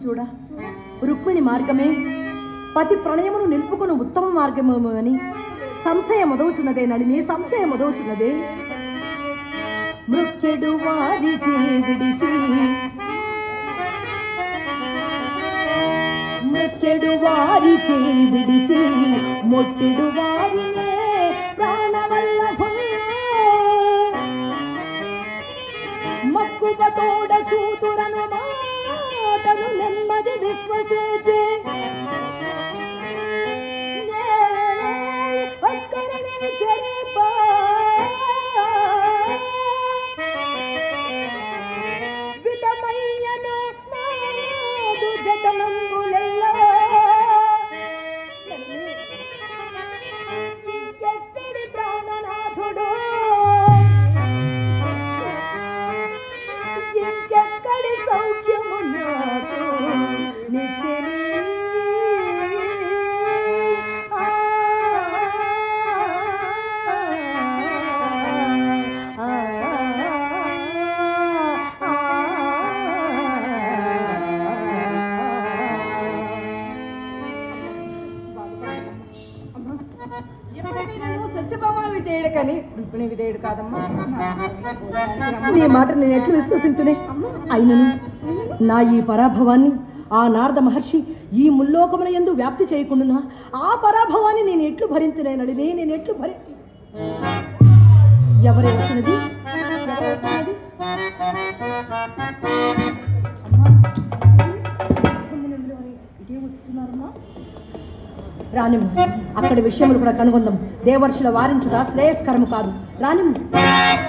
చూడ రుక్మిణి మార్గమే పతి ప్రణయమును నిలుపుకుని ఉత్తమ మార్గమేమో అని సంశయం మొదవుచున్నదే నళిని సంశయం మొదవుచున్నదే మృక్కెడు వారి విడిచి మృక్కెడు వారి విడిచి మొట్టెడు వారినే ప్రాణవల్లభం మక్కువ తోడ చూతురను మాటను నెమ్మది విశ్వసించే ఒక్కరిని చెరిపా విధమయ్యను నాదు జతనంబులెల్లో ఇంకెక్కడి ప్రాణనాథుడు ఇంకెక్కడి సౌఖ్యము నాకు నిచ్చని ఆ, ఆ, ఎప్పటికైనా నువ్వు సత్యభామావి చేయడు కానీ రుక్మిణి విధేయుడు కాదమ్మా నీ మాట నేను ఎట్లు విశ్వసించునే అయినను నా ఈ పరాభవాన్ని ఆ నారద మహర్షి ఈ ముల్లోకముల ఎందు వ్యాప్తి చేయకుండా ఆ పరాభవాన్ని నేను ఎట్లు భరించునే నళిని నేను ఎట్లు భరి ఎవరే వచ్చినది ఎవరే వచ్చినది? ఇదే వచ్చున్నారమ్మా? రానిమ్మ అక్కడి విషయములు కూడా కనుగొందాం దేవర్షుల వారించుట శ్రేయస్కరము కాదు రానిమ్మ